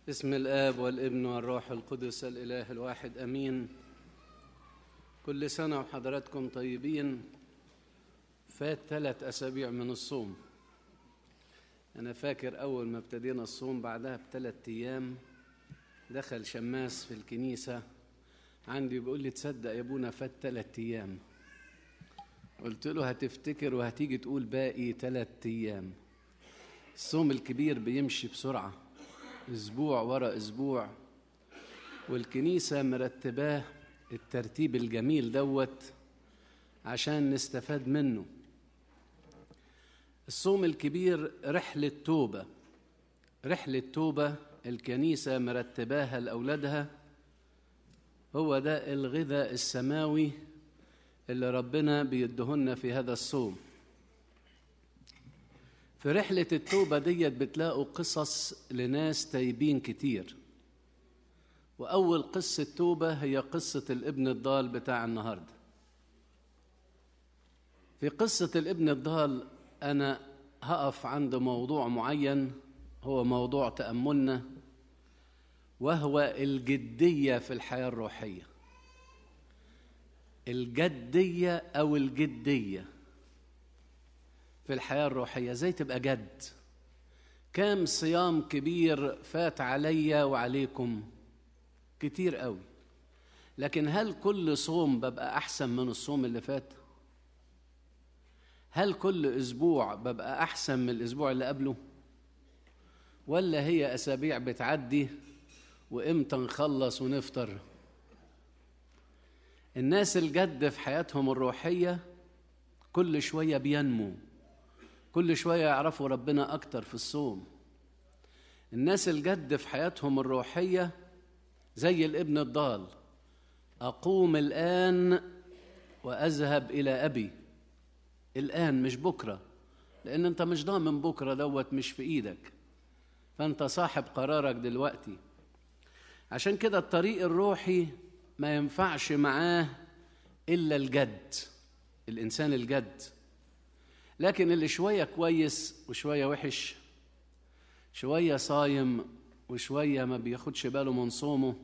بسم الآب والابن والروح القدس الإله الواحد أمين كل سنة وحضراتكم طيبين فات ثلاث أسابيع من الصوم أنا فاكر أول ما ابتدينا الصوم بعدها بثلاث أيام دخل شماس في الكنيسة عندي بيقول لي تصدق يا ابونا فات ثلاث أيام قلت له هتفتكر وهتيجي تقول باقي ثلاث أيام الصوم الكبير بيمشي بسرعة أسبوع ورا أسبوع والكنيسة مرتباه الترتيب الجميل دوت عشان نستفاد منه الصوم الكبير رحلة توبة رحلة توبة الكنيسة مرتباها لأولادها هو ده الغذاء السماوي اللي ربنا بيدهن في هذا الصوم في رحلة التوبة ديت بتلاقوا قصص لناس تايبين كتير وأول قصة توبة هي قصة الابن الضال بتاع النهاردة في قصة الابن الضال أنا هقف عند موضوع معين هو موضوع تأملنا وهو الجدية في الحياة الروحية الجدية أو الجدية في الحياة الروحية زي تبقى جد كام صيام كبير فات عليا وعليكم كتير قوي لكن هل كل صوم ببقى أحسن من الصوم اللي فات هل كل أسبوع ببقى أحسن من الأسبوع اللي قبله ولا هي أسابيع بتعدي وإمتى نخلص ونفطر الناس الجد في حياتهم الروحية كل شوية بينمو كل شوية يعرفوا ربنا أكتر في الصوم الناس الجد في حياتهم الروحية زي الابن الضال أقوم الآن وأذهب إلى أبي الآن مش بكرة لأن أنت مش ضامن بكرة دوت مش في إيدك فأنت صاحب قرارك دلوقتي عشان كده الطريق الروحي ما ينفعش معاه إلا الجد الإنسان الجد لكن اللي شوية كويس وشوية وحش شوية صايم وشوية ما بياخدش باله من صومه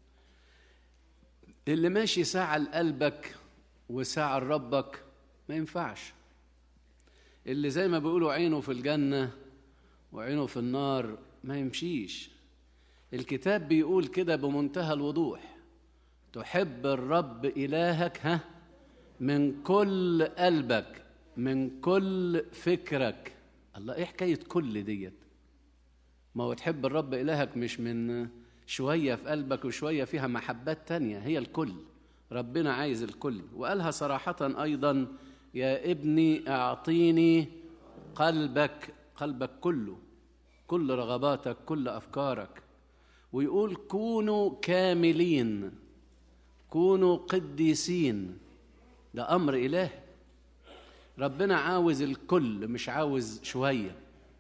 اللي ماشي ساعة لقلبك وساعة لربك ما ينفعش اللي زي ما بيقولوا عينه في الجنة وعينه في النار ما يمشيش الكتاب بيقول كده بمنتهى الوضوح تحب الرب إلهك ها من كل قلبك من كل فكرك الله ايه حكايه كل ديت ما هو تحب الرب الهك مش من شويه في قلبك وشويه فيها محبات تانية هي الكل ربنا عايز الكل وقالها صراحه ايضا يا ابني اعطيني قلبك قلبك كله كل رغباتك كل افكارك ويقول كونوا كاملين كونوا قديسين ده امر الهي ربنا عاوز الكل مش عاوز شويه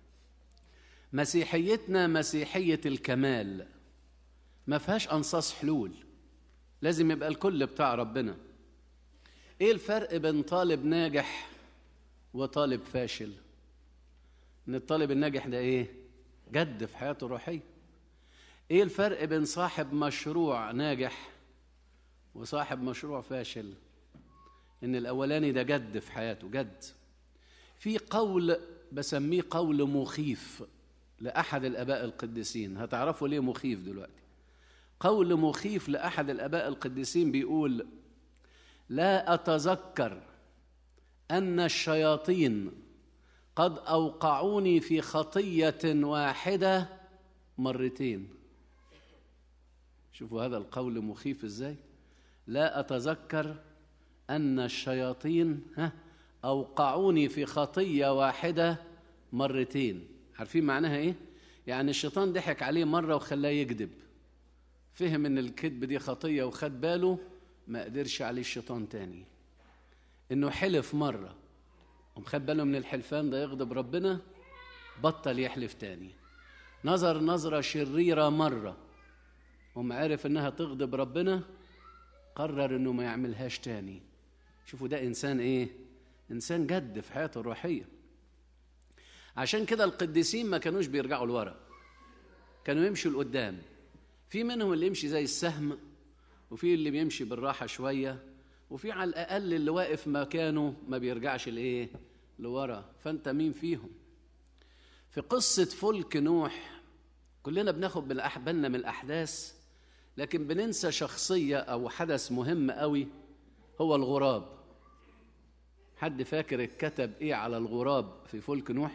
مسيحيتنا مسيحيه الكمال ما فيهاش انصاص حلول لازم يبقى الكل بتاع ربنا ايه الفرق بين طالب ناجح وطالب فاشل ان الطالب الناجح ده ايه جد في حياته الروحيه ايه الفرق بين صاحب مشروع ناجح وصاحب مشروع فاشل ان الاولاني ده جد في حياته جد في قول بسميه قول مخيف لاحد الاباء القديسين هتعرفوا ليه مخيف دلوقتي قول مخيف لاحد الاباء القديسين بيقول لا اتذكر ان الشياطين قد اوقعوني في خطيه واحده مرتين شوفوا هذا القول مخيف ازاي لا اتذكر أن الشياطين ها أوقعوني في خطية واحدة مرتين عارفين معناها إيه؟ يعني الشيطان ضحك عليه مرة وخلاه يكذب فهم إن الكذب دي خطية وخد باله ما قدرش عليه الشيطان تاني إنه حلف مرة ومخد باله من الحلفان ده يغضب ربنا بطل يحلف تاني نظر نظرة شريرة مرة ومعرف إنها تغضب ربنا قرر إنه ما يعملهاش تاني شوفوا ده انسان ايه انسان جد في حياته الروحيه عشان كده القديسين ما كانوش بيرجعوا لورا كانوا يمشوا لقدام في منهم اللي يمشي زي السهم وفي اللي بيمشي بالراحة شوية وفي على الأقل اللي واقف مكانه ما بيرجعش لإيه لورا فأنت مين فيهم في قصة فلك نوح كلنا بناخد بالنا من الأحداث لكن بننسى شخصية أو حدث مهم قوي هو الغراب حد فاكر كتب إيه على الغراب في فلك نوح؟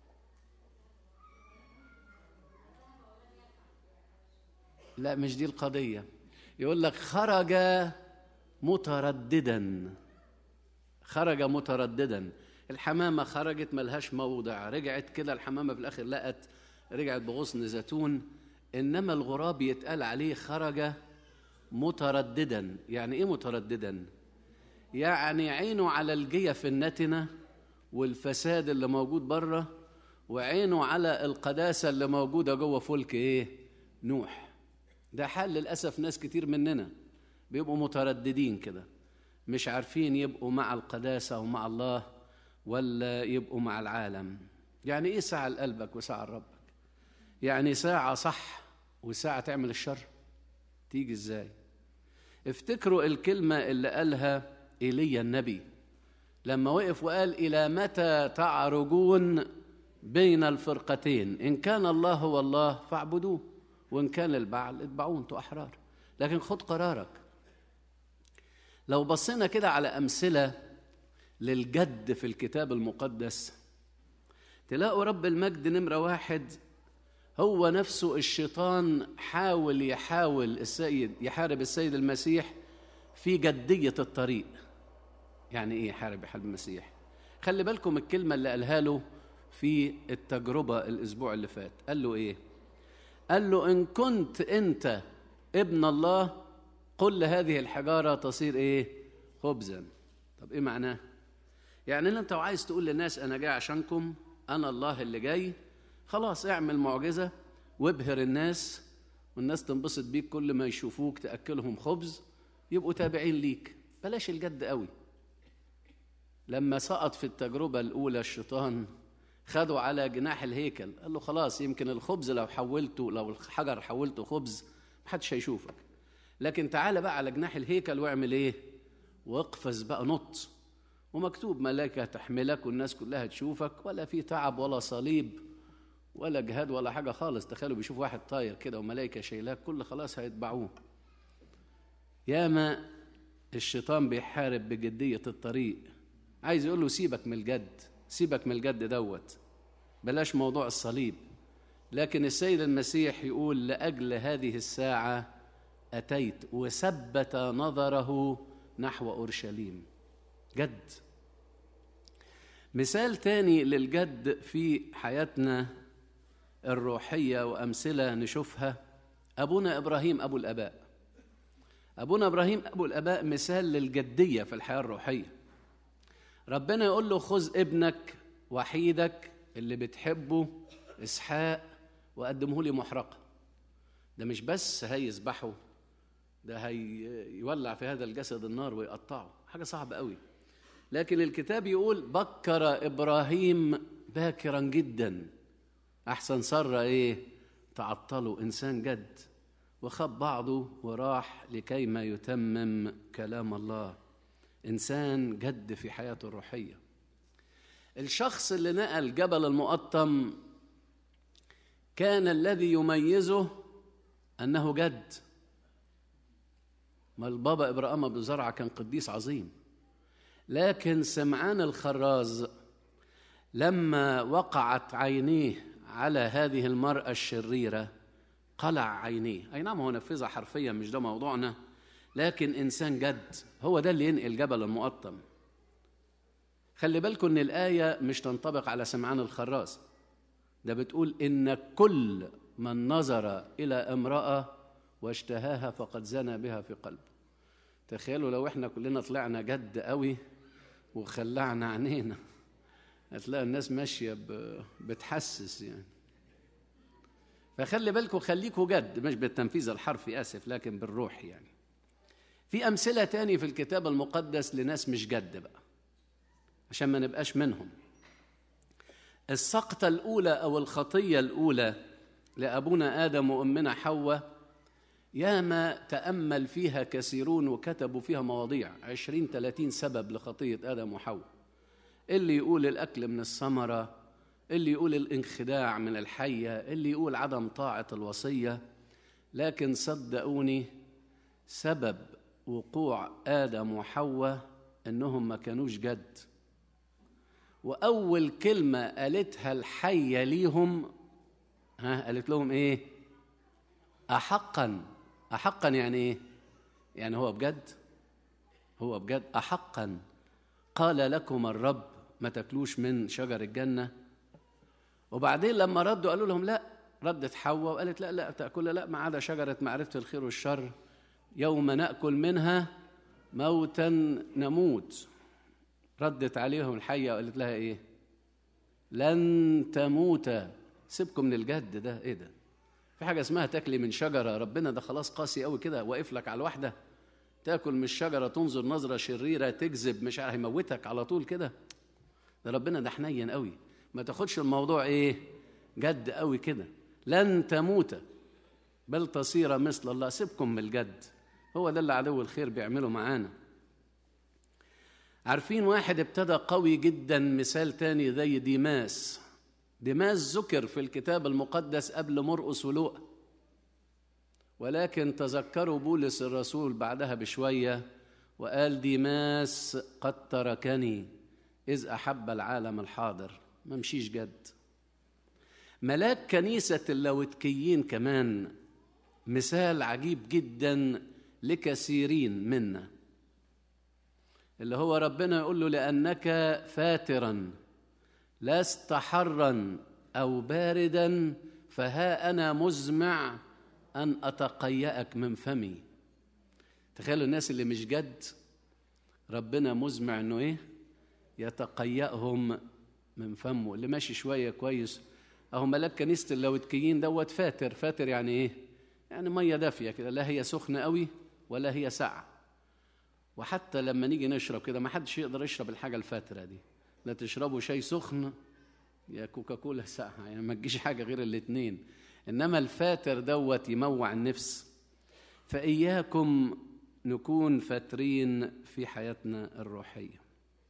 لا مش دي القضية يقول لك خرج مترددا خرج مترددا الحمامة خرجت ملهاش موضع رجعت كده الحمامة في الآخر لقت رجعت بغصن زيتون إنما الغراب يتقال عليه خرج مترددا يعني إيه مترددا يعني عينه على الجيف النتنة والفساد اللي موجود بره وعينه على القداسة اللي موجودة جوه فلك إيه نوح ده حال للأسف ناس كتير مننا بيبقوا مترددين كده مش عارفين يبقوا مع القداسة ومع الله ولا يبقوا مع العالم يعني ايه ساعة لقلبك وساعة لربك يعني ساعة صح وساعة تعمل الشر تيجي ازاي افتكروا الكلمة اللي قالها ايليا النبي لما وقف وقال إلى متى تعرجون بين الفرقتين إن كان الله هو الله فاعبدوه وإن كان البعل اتبعوه أنتوا أحرار لكن خد قرارك لو بصينا كده على أمثلة للجد في الكتاب المقدس تلاقوا رب المجد نمرة واحد هو نفسه الشيطان حاول يحاول السيد يحارب السيد المسيح في جدية الطريق يعني ايه يحارب يحارب المسيح خلي بالكم الكلمة اللي قالها له في التجربة الأسبوع اللي فات قال له ايه قال له إن كنت أنت ابن الله قل لهذه الحجارة تصير إيه؟ خبزا طب إيه معناه؟ يعني أنت عايز تقول للناس أنا جاي عشانكم أنا الله اللي جاي خلاص اعمل معجزة وابهر الناس والناس تنبسط بيك كل ما يشوفوك تأكلهم خبز يبقوا تابعين ليك بلاش الجد قوي لما سقط في التجربة الأولى الشيطان خدوا على جناح الهيكل قال له خلاص يمكن الخبز لو حولته لو الحجر حولته خبز محدش هيشوفك لكن تعالى بقى على جناح الهيكل واعمل ايه واقفز بقى نط ومكتوب ملائكة تحملك والناس كلها تشوفك ولا في تعب ولا صليب ولا جهاد ولا حاجة خالص تخيلوا بيشوف واحد طاير كده وملائكة شايلاك كل خلاص هيتبعوه ياما الشيطان بيحارب بجدية الطريق عايز يقول له سيبك من الجد سيبك من الجد دوت بلاش موضوع الصليب لكن السيد المسيح يقول لاجل هذه الساعه اتيت وثبت نظره نحو اورشليم جد مثال تاني للجد في حياتنا الروحيه وامثله نشوفها ابونا ابراهيم ابو الاباء ابونا ابراهيم ابو الاباء مثال للجديه في الحياه الروحيه ربنا يقول له خذ ابنك وحيدك اللي بتحبه اسحاق وقدمه لي محرقه ده مش بس هيذبحه ده هيولع في هذا الجسد النار ويقطعه حاجه صعبه قوي لكن الكتاب يقول بكر ابراهيم باكرا جدا احسن سر ايه تعطلوا انسان جد وخب بعضه وراح لكي ما يتمم كلام الله انسان جد في حياته الروحيه الشخص اللي نقل جبل المقطم كان الذي يميزه انه جد ما البابا ابراهيم ابو زرعه كان قديس عظيم لكن سمعان الخراز لما وقعت عينيه على هذه المراه الشريره قلع عينيه اي نعم هو نفذها حرفيا مش ده موضوعنا لكن انسان جد هو ده اللي ينقل جبل المقطم خلي بالكم ان الايه مش تنطبق على سمعان الخراز ده بتقول ان كل من نظر الى امراه واشتهاها فقد زنى بها في قلبه تخيلوا لو احنا كلنا طلعنا جد قوي وخلعنا عينينا هتلاقي الناس ماشيه بتحسس يعني فخلي بالكم خليكوا جد مش بالتنفيذ الحرفي اسف لكن بالروح يعني في امثله تاني في الكتاب المقدس لناس مش جد بقى عشان ما نبقاش منهم السقطه الاولى او الخطيه الاولى لأبونا آدم وأمنا حواء ياما تأمل فيها كثيرون وكتبوا فيها مواضيع عشرين ثلاثين سبب لخطية آدم وحواء اللي يقول الأكل من الثمرة اللي يقول الانخداع من الحية اللي يقول عدم طاعة الوصية لكن صدقوني سبب وقوع آدم وحواء إنهم ما كانوش جد وأول كلمة قالتها الحية ليهم ها قالت لهم إيه؟ أحقا أحقا يعني إيه؟ يعني هو بجد؟ هو بجد أحقا قال لكم الرب ما تاكلوش من شجر الجنة وبعدين لما ردوا قالوا لهم لا ردت حواء وقالت لا لا تأكل لا ما عدا شجرة معرفة الخير والشر يوم نأكل منها موتا نموت ردت عليهم الحية وقالت لها إيه لن تموت سيبكم من الجد ده إيه ده في حاجة اسمها تاكلي من شجرة ربنا ده خلاص قاسي قوي كده واقف لك على الواحدة تاكل من الشجرة تنظر نظرة شريرة تكذب مش عارف هيموتك على طول كده ده ربنا ده حنين قوي ما تاخدش الموضوع ايه جد قوي كده لن تموت بل تصير مثل الله سيبكم من الجد هو ده اللي عدو الخير بيعمله معانا عارفين واحد ابتدى قوي جدا مثال تاني زي ديماس ديماس ذكر في الكتاب المقدس قبل مرقس ولوقا ولكن تذكروا بولس الرسول بعدها بشويه وقال ديماس قد تركني اذ احب العالم الحاضر ما مشيش جد ملاك كنيسه اللوتكيين كمان مثال عجيب جدا لكثيرين منا اللي هو ربنا يقول له لانك فاترا لست حرا او باردا فها انا مزمع ان اتقيأك من فمي تخيلوا الناس اللي مش جد ربنا مزمع انه ايه يتقيأهم من فمه اللي ماشي شويه كويس اهو ملاك كنيسه اللوتكيين دوت فاتر فاتر يعني ايه يعني ميه دافيه كده لا هي سخنه قوي ولا هي ساقعه وحتى لما نيجي نشرب كده ما حدش يقدر يشرب الحاجه الفاتره دي لا تشربوا شاي سخن يا كوكاكولا ساقعه يعني ما تجيش حاجه غير الاتنين انما الفاتر دوت يموع النفس فاياكم نكون فاترين في حياتنا الروحيه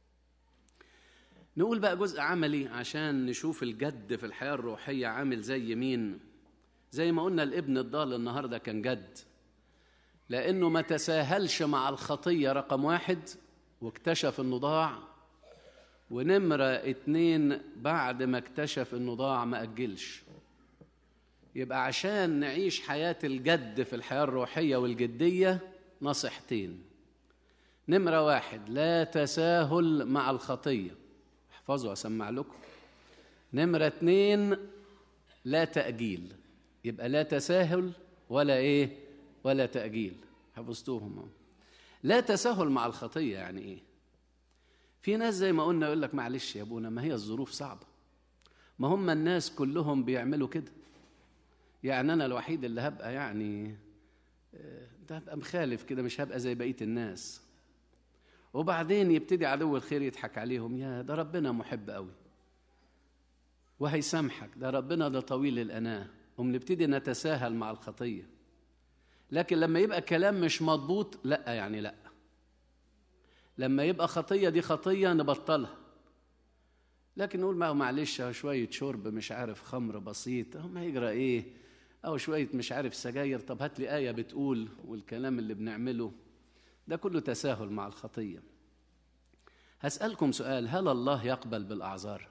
نقول بقى جزء عملي عشان نشوف الجد في الحياه الروحيه عامل زي مين زي ما قلنا الابن الضال النهارده كان جد لانه ما تساهلش مع الخطيه رقم واحد واكتشف انه ضاع ونمره اتنين بعد ما اكتشف انه ضاع ما اجلش يبقى عشان نعيش حياه الجد في الحياه الروحيه والجديه نصيحتين نمره واحد لا تساهل مع الخطيه احفظوا اسمع لكم نمره اتنين لا تاجيل يبقى لا تساهل ولا ايه ولا تاجيل حفظتوهم لا تساهل مع الخطيه يعني ايه في ناس زي ما قلنا يقول لك معلش يا ابونا ما هي الظروف صعبه ما هم الناس كلهم بيعملوا كده يعني انا الوحيد اللي هبقى يعني ده هبقى مخالف كده مش هبقى زي بقيه الناس وبعدين يبتدي عدو الخير يضحك عليهم يا ده ربنا محب قوي وهيسامحك ده ربنا ده طويل الاناه وبنبتدي نتساهل مع الخطيه لكن لما يبقى كلام مش مضبوط لا يعني لا لما يبقى خطيه دي خطيه نبطلها لكن نقول ما معلش شويه شرب مش عارف خمر بسيط ما يجرى ايه او شويه مش عارف سجاير طب هات لي ايه بتقول والكلام اللي بنعمله ده كله تساهل مع الخطيه هسالكم سؤال هل الله يقبل بالاعذار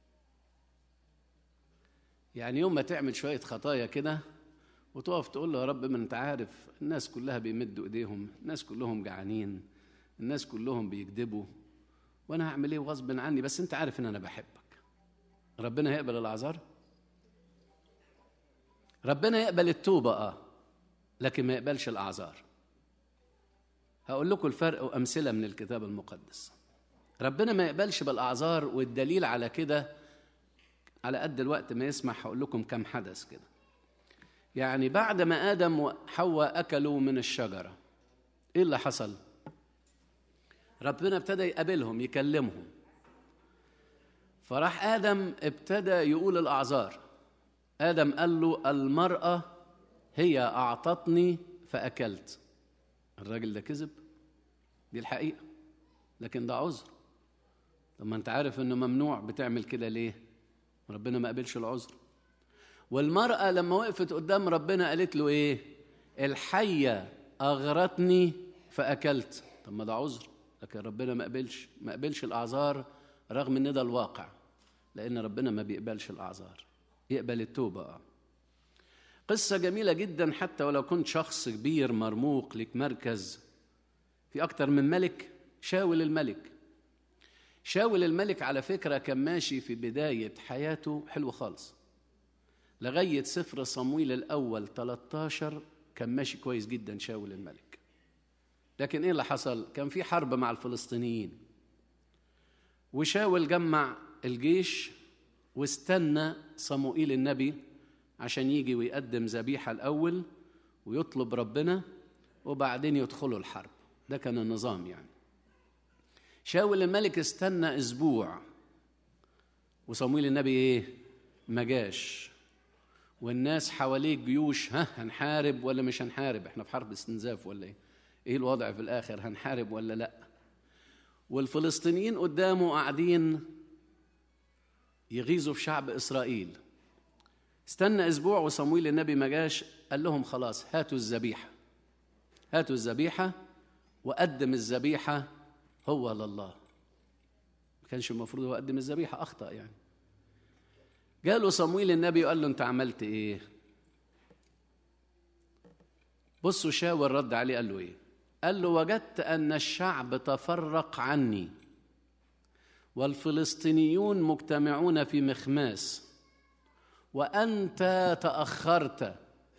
يعني يوم ما تعمل شويه خطايا كده وتقف تقول له يا رب ما انت عارف الناس كلها بيمدوا ايديهم الناس كلهم جعانين الناس كلهم بيكذبوا وانا هعمل ايه غصب عني بس انت عارف ان انا بحبك ربنا يقبل الاعذار ربنا يقبل التوبه اه لكن ما يقبلش الاعذار هقول لكم الفرق وامثله من الكتاب المقدس ربنا ما يقبلش بالاعذار والدليل على كده على قد الوقت ما يسمح هقول لكم كم حدث كده يعني بعد ما ادم وحواء اكلوا من الشجره ايه اللي حصل ربنا ابتدى يقابلهم يكلمهم فراح ادم ابتدى يقول الاعذار آدم قال له المرأة هي أعطتني فأكلت الراجل ده كذب دي الحقيقة لكن ده عذر طب ما انت عارف انه ممنوع بتعمل كده ليه ربنا ما قبلش العذر والمرأة لما وقفت قدام ربنا قالت له ايه الحية أغرتني فأكلت طب ما ده عذر لكن ربنا ما قبلش ما قبلش الأعذار رغم ان ده الواقع لأن ربنا ما بيقبلش الأعذار يقبل التوبة آه. قصة جميلة جدا حتى ولو كنت شخص كبير مرموق لك مركز في أكتر من ملك شاول الملك شاول الملك على فكرة كان ماشي في بداية حياته حلو خالص لغاية سفر صمويل الأول 13 كان ماشي كويس جدا شاول الملك لكن إيه اللي حصل؟ كان في حرب مع الفلسطينيين وشاول جمع الجيش واستنى صموئيل النبي عشان يجي ويقدم ذبيحة الأول ويطلب ربنا وبعدين يدخلوا الحرب ده كان النظام يعني شاول الملك استنى اسبوع وصمويل النبي ايه ما جاش والناس حواليه جيوش ها هنحارب ولا مش هنحارب احنا في حرب استنزاف ولا ايه ايه الوضع في الاخر هنحارب ولا لا والفلسطينيين قدامه قاعدين يغيظوا في شعب اسرائيل استنى اسبوع وصمويل النبي ما جاش قال لهم خلاص هاتوا الذبيحه هاتوا الذبيحه وقدم الذبيحه هو لله ما كانش المفروض هو يقدم الذبيحه اخطا يعني جاله صمويل النبي وقال له انت عملت ايه بصوا شاور رد عليه قال له ايه قال له وجدت ان الشعب تفرق عني والفلسطينيون مجتمعون في مخماس وانت تاخرت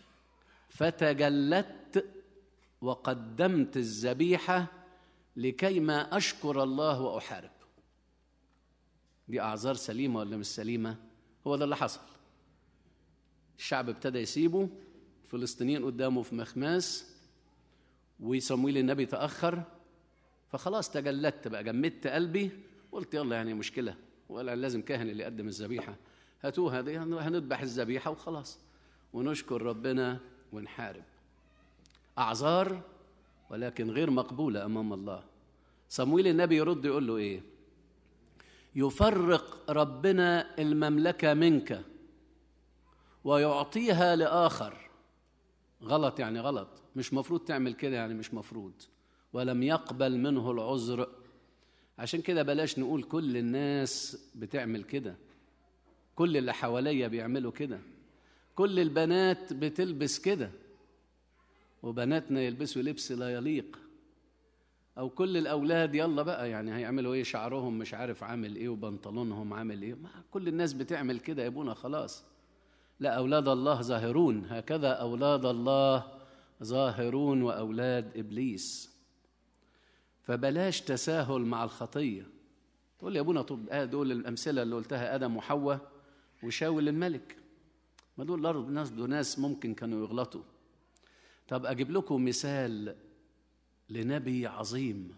فتجلدت وقدمت الذبيحه لكيما اشكر الله واحارب دي اعذار سليمه ولا مش سليمه هو ده اللي حصل الشعب ابتدى يسيبه الفلسطينيين قدامه في مخماس وصمويل النبي تاخر فخلاص تجلدت بقى جمدت قلبي قلت يلا يعني مشكله ولا لازم كاهن اللي يقدم الذبيحه هاتوها دي هنذبح الذبيحه وخلاص ونشكر ربنا ونحارب اعذار ولكن غير مقبوله امام الله صمويل النبي يرد يقول له ايه يفرق ربنا المملكه منك ويعطيها لاخر غلط يعني غلط مش مفروض تعمل كده يعني مش مفروض ولم يقبل منه العذر عشان كده بلاش نقول كل الناس بتعمل كده كل اللي حواليا بيعملوا كده كل البنات بتلبس كده وبناتنا يلبسوا لبس لا يليق او كل الاولاد يلا بقى يعني هيعملوا ايه شعرهم مش عارف عامل ايه وبنطلونهم عامل ايه ما كل الناس بتعمل كده يا ابونا خلاص لا اولاد الله ظاهرون هكذا اولاد الله ظاهرون واولاد ابليس فبلاش تساهل مع الخطيه تقول لي يا ابونا طب آه دول الامثله اللي قلتها ادم وحواء وشاول الملك ما دول الارض ناس دول ناس ممكن كانوا يغلطوا طب اجيب لكم مثال لنبي عظيم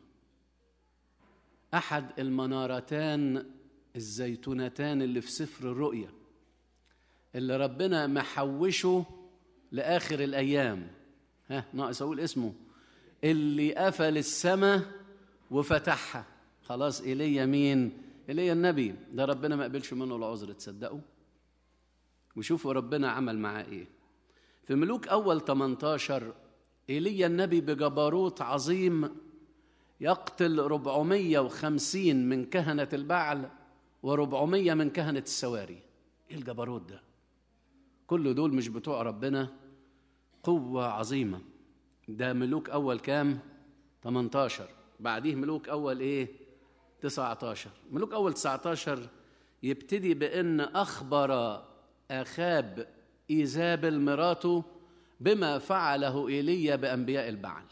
احد المنارتان الزيتونتان اللي في سفر الرؤيا اللي ربنا محوشه لاخر الايام ها ناقص اقول اسمه اللي قفل السماء وفتحها خلاص ايليا مين ايليا النبي ده ربنا ما قبلش منه العذر تصدقوا وشوفوا ربنا عمل معاه ايه في ملوك اول 18 ايليا النبي بجبروت عظيم يقتل 450 من كهنة البعل و400 من كهنة السواري ايه الجبروت ده كل دول مش بتوع ربنا قوة عظيمة ده ملوك أول كام 18 بعديه ملوك أول إيه 19 ملوك أول 19 يبتدي بأن أخبر أخاب إيزابل مراته بما فعله ايليا بانبياء البعل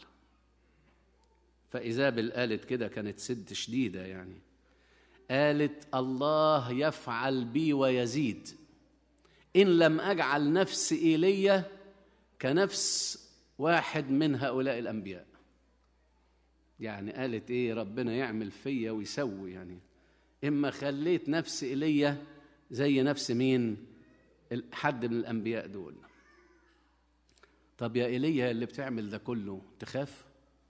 فايزابل قالت كده كانت ست شديده يعني قالت الله يفعل بي ويزيد ان لم اجعل نفس ايليا كنفس واحد من هؤلاء الانبياء يعني قالت ايه ربنا يعمل فيا ويسوي يعني اما خليت نفس ايليا زي نفس مين حد من الانبياء دول طب يا ايليا اللي بتعمل ده كله تخاف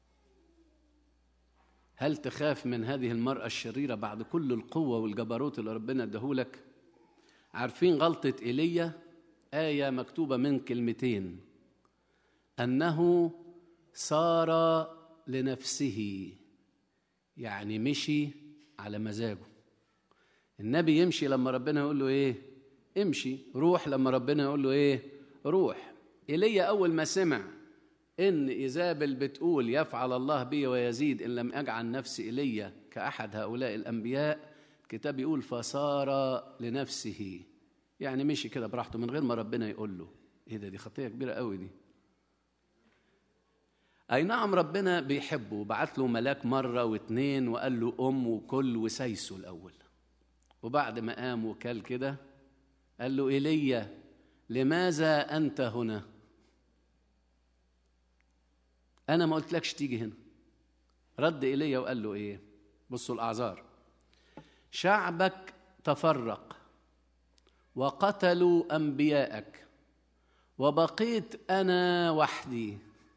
هل تخاف من هذه المرأة الشريرة بعد كل القوة والجبروت اللي ربنا اداهولك عارفين غلطة ايليا آية مكتوبة من كلمتين أنه صار لنفسه يعني مشي على مزاجه النبي يمشي لما ربنا يقول له ايه امشي روح لما ربنا يقول له ايه روح ايليا اول ما سمع ان ايزابل بتقول يفعل الله بي ويزيد ان لم اجعل نفسي ايليا كاحد هؤلاء الانبياء الكتاب يقول فصار لنفسه يعني مشي كده براحته من غير ما ربنا يقول له ايه ده دي خطيه كبيره قوي دي اي نعم ربنا بيحبه وبعت له ملاك مره واتنين وقال له ام وكل وسيسه الاول وبعد ما قام وكل كده قال له ايليا لماذا انت هنا انا ما قلتلكش تيجي هنا رد ايليا وقال له ايه بصوا الاعذار شعبك تفرق وقتلوا انبياءك وبقيت انا وحدي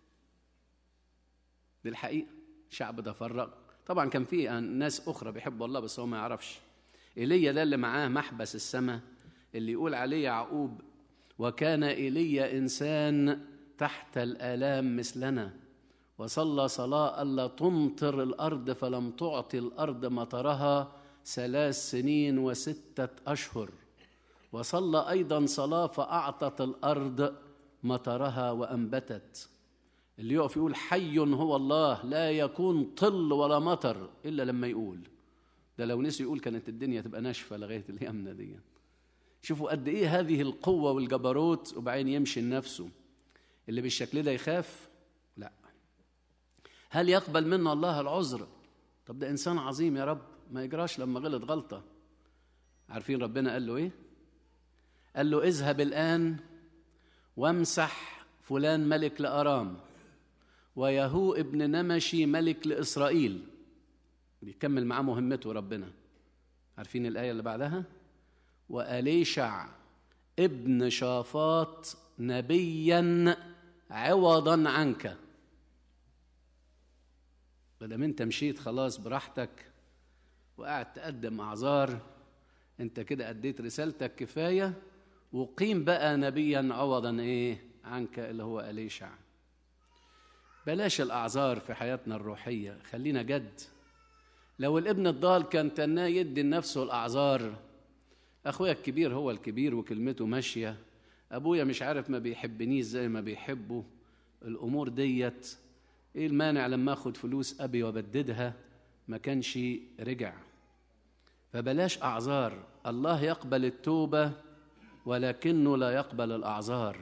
دي الحقيقه شعب تفرق طبعا كان في ناس اخرى بيحبوا الله بس هو ما يعرفش ايليا ده اللي معاه محبس السماء اللي يقول عليه يعقوب وكان ايليا انسان تحت الالام مثلنا وصلى صلاه الا تمطر الارض فلم تعطي الارض مطرها ثلاث سنين وسته اشهر وصلى ايضا صلاه فاعطت الارض مطرها وانبتت اللي يقف يقول حي هو الله لا يكون طل ولا مطر الا لما يقول ده لو نسي يقول كانت الدنيا تبقى ناشفه لغايه اليمنه دي شوفوا قد ايه هذه القوه والجبروت وبعدين يمشي لنفسه اللي بالشكل ده يخاف لا هل يقبل منا الله العذر طب ده انسان عظيم يا رب ما يجراش لما غلط غلطه عارفين ربنا قال له ايه قال له اذهب الان وامسح فلان ملك لارام ويهو ابن نمشي ملك لاسرائيل بيكمل معاه مهمته ربنا عارفين الايه اللي بعدها واليشع ابن شافاط نبيا عوضا عنك بدل انت مشيت خلاص براحتك وقاعد تقدم اعذار انت كده اديت رسالتك كفايه وقيم بقى نبيا عوضا ايه عنك اللي هو اليشع بلاش الاعذار في حياتنا الروحيه خلينا جد لو الابن الضال كان تناه يدي لنفسه الاعذار اخويا الكبير هو الكبير وكلمته ماشيه ابويا مش عارف ما بيحبنيش زي ما بيحبه الامور ديت ايه المانع لما اخد فلوس ابي وابددها ما كانش رجع فبلاش اعذار الله يقبل التوبه ولكنه لا يقبل الاعذار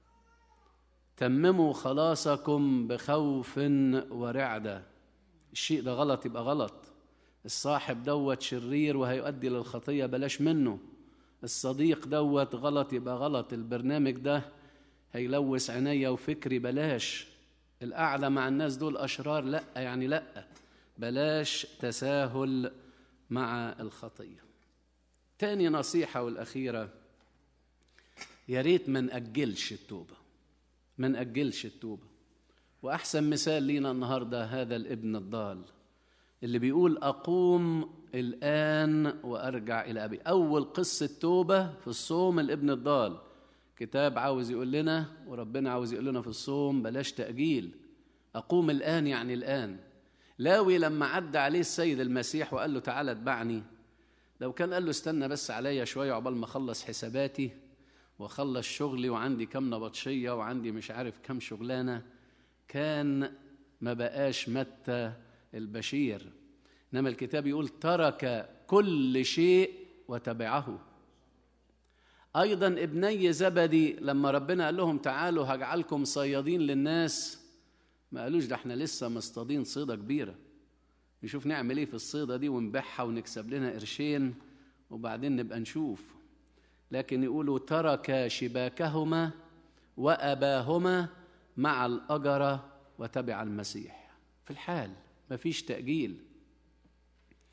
تمموا خلاصكم بخوف ورعده الشيء ده غلط يبقى غلط الصاحب دوت شرير وهيؤدي للخطيه بلاش منه الصديق دوت غلط يبقى غلط البرنامج ده هيلوث عينيا وفكري بلاش القعدة مع الناس دول أشرار لا يعني لا بلاش تساهل مع الخطية تاني نصيحة والأخيرة يا ريت ما نأجلش التوبة ما نأجلش التوبة وأحسن مثال لينا النهاردة هذا الابن الضال اللي بيقول أقوم الآن وأرجع إلى أبي أول قصة توبة في الصوم الابن الضال كتاب عاوز يقول لنا وربنا عاوز يقول لنا في الصوم بلاش تأجيل أقوم الآن يعني الآن لاوي لما عدى عليه السيد المسيح وقال له تعالى اتبعني لو كان قال له استنى بس عليا شوية عقبال ما أخلص حساباتي وأخلص شغلي وعندي كم نبطشية وعندي مش عارف كم شغلانة كان ما بقاش متى البشير إنما الكتاب يقول ترك كل شيء وتبعه أيضا ابني زبدي لما ربنا قال لهم تعالوا هجعلكم صيادين للناس ما قالوش ده احنا لسه مصطادين صيدة كبيرة نشوف نعمل ايه في الصيدة دي ونبيعها ونكسب لنا قرشين وبعدين نبقى نشوف لكن يقولوا ترك شباكهما وأباهما مع الأجرة وتبع المسيح في الحال مفيش تأجيل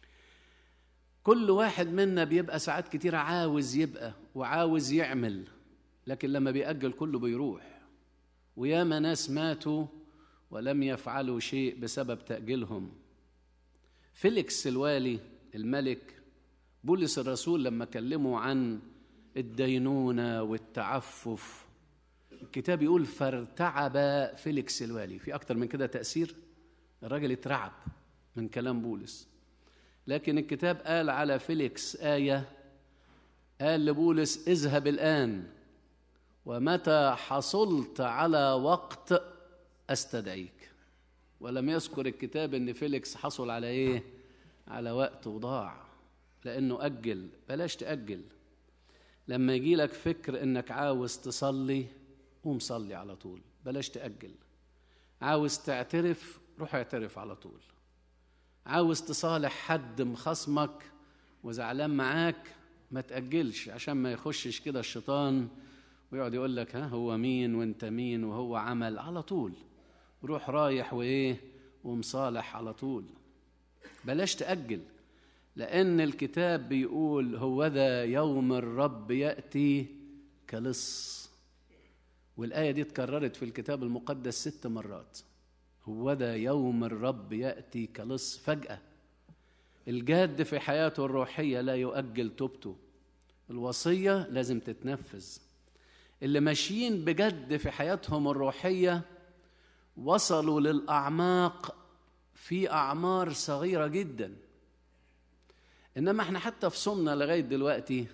كل واحد منا بيبقى ساعات كتير عاوز يبقى وعاوز يعمل لكن لما بيأجل كله بيروح وياما ناس ماتوا ولم يفعلوا شيء بسبب تأجيلهم فيليكس الوالي الملك بولس الرسول لما كلموا عن الدينونة والتعفف الكتاب يقول فارتعب فيليكس الوالي في أكتر من كده تأثير الراجل اترعب من كلام بولس لكن الكتاب قال على فيليكس آية قال لبولس اذهب الآن ومتى حصلت على وقت استدعيك ولم يذكر الكتاب ان فيليكس حصل على ايه على وقت وضاع لانه اجل بلاش تاجل لما يجي لك فكر انك عاوز تصلي قوم صلي على طول بلاش تاجل عاوز تعترف روح اعترف على طول عاوز تصالح حد مخصمك وزعلان معاك ما تأجلش عشان ما يخشش كده الشيطان ويقعد يقول لك ها هو مين وانت مين وهو عمل على طول روح رايح وايه ومصالح على طول بلاش تأجل لأن الكتاب بيقول هو ذا يوم الرب يأتي كلص والآية دي اتكررت في الكتاب المقدس ست مرات هو ذا يوم الرب يأتي كلص فجأة الجاد في حياته الروحية لا يؤجل توبته الوصية لازم تتنفذ اللي ماشيين بجد في حياتهم الروحية وصلوا للأعماق في أعمار صغيرة جدا إنما احنا حتى في صومنا لغاية دلوقتي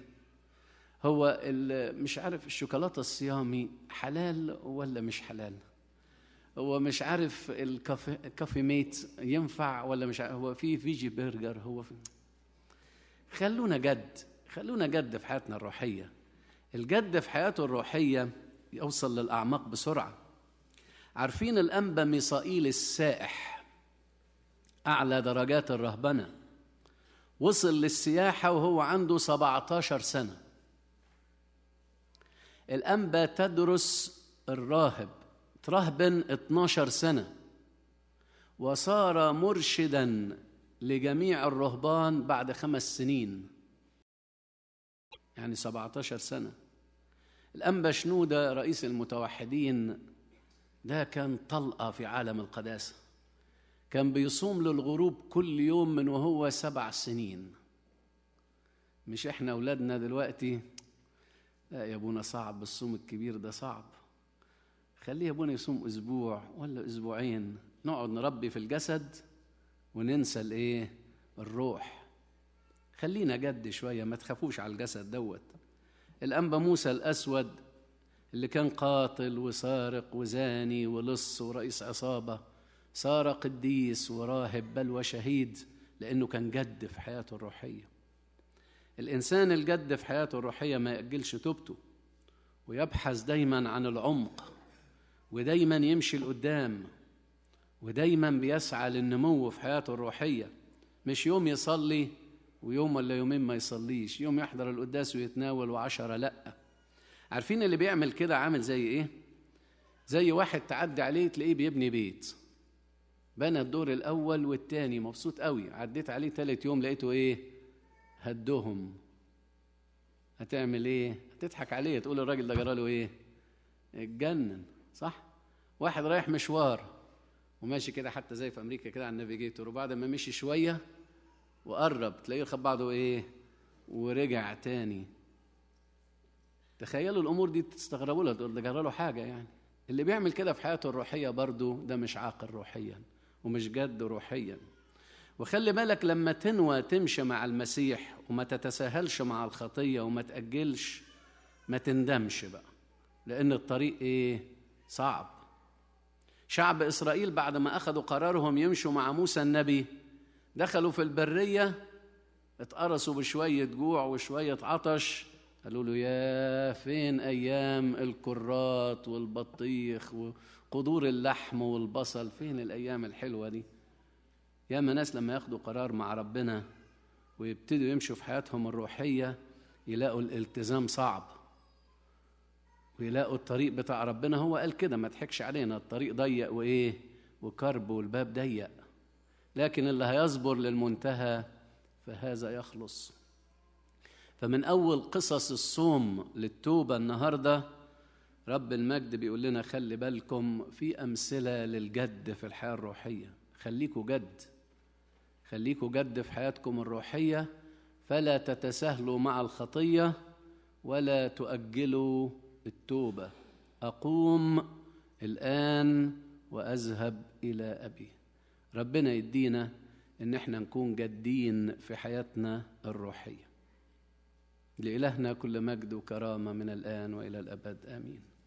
هو مش عارف الشوكولاتة الصيامي حلال ولا مش حلال هو مش عارف الكافي كافي ميت ينفع ولا مش عارف هو في فيجي برجر هو في خلونا جد خلونا جد في حياتنا الروحيه الجد في حياته الروحيه يوصل للاعماق بسرعه عارفين الانبا ميصائيل السائح اعلى درجات الرهبنه وصل للسياحه وهو عنده 17 سنه الانبا تدرس الراهب ترهبن 12 سنة وصار مرشدا لجميع الرهبان بعد خمس سنين يعني 17 سنة الأنبا شنودة رئيس المتوحدين ده كان طلقة في عالم القداسة كان بيصوم للغروب كل يوم من وهو سبع سنين مش احنا أولادنا دلوقتي لا يا ابونا صعب الصوم الكبير ده صعب خليه ابونا يصوم اسبوع ولا اسبوعين نقعد نربي في الجسد وننسى الايه الروح خلينا جد شويه ما تخافوش على الجسد دوت الانبا موسى الاسود اللي كان قاتل وسارق وزاني ولص ورئيس عصابه صار قديس وراهب بل وشهيد لانه كان جد في حياته الروحيه الانسان الجد في حياته الروحيه ما ياجلش توبته ويبحث دايما عن العمق ودايما يمشي لقدام ودايما بيسعى للنمو في حياته الروحيه مش يوم يصلي ويوم ولا يومين ما يصليش يوم يحضر القداس ويتناول وعشرة لأ عارفين اللي بيعمل كده عامل زي ايه زي واحد تعدي عليه تلاقيه بيبني بيت بنى الدور الاول والتاني مبسوط قوي عديت عليه تالت يوم لقيته ايه هدهم هتعمل ايه هتضحك عليه تقول الراجل ده جراله ايه اتجنن صح واحد رايح مشوار وماشي كده حتى زي في امريكا كده على النافيجيتور وبعد ما مشي شويه وقرب تلاقيه خد بعضه ايه ورجع تاني تخيلوا الامور دي تستغربوا لها تقول ده جرى له حاجه يعني اللي بيعمل كده في حياته الروحيه برضه ده مش عاقل روحيا ومش جد روحيا وخلي بالك لما تنوى تمشي مع المسيح وما تتساهلش مع الخطيه وما تاجلش ما تندمش بقى لان الطريق ايه صعب شعب اسرائيل بعد ما اخذوا قرارهم يمشوا مع موسى النبي دخلوا في البريه اتقرصوا بشويه جوع وشويه عطش قالوا له يا فين ايام الكرات والبطيخ وقدور اللحم والبصل فين الايام الحلوه دي ياما ناس لما ياخدوا قرار مع ربنا ويبتدوا يمشوا في حياتهم الروحيه يلاقوا الالتزام صعب ويلاقوا الطريق بتاع ربنا هو قال كده ما تحكش علينا الطريق ضيق وايه وكرب والباب ضيق لكن اللي هيصبر للمنتهى فهذا يخلص فمن اول قصص الصوم للتوبه النهارده رب المجد بيقول لنا خلي بالكم في أمثلة للجد في الحياة الروحية خليكوا جد خليكوا جد في حياتكم الروحية فلا تتساهلوا مع الخطية ولا تؤجلوا التوبة أقوم الآن وأذهب إلى أبي ربنا يدينا إن احنا نكون جادين في حياتنا الروحية لإلهنا كل مجد وكرامة من الآن وإلى الأبد آمين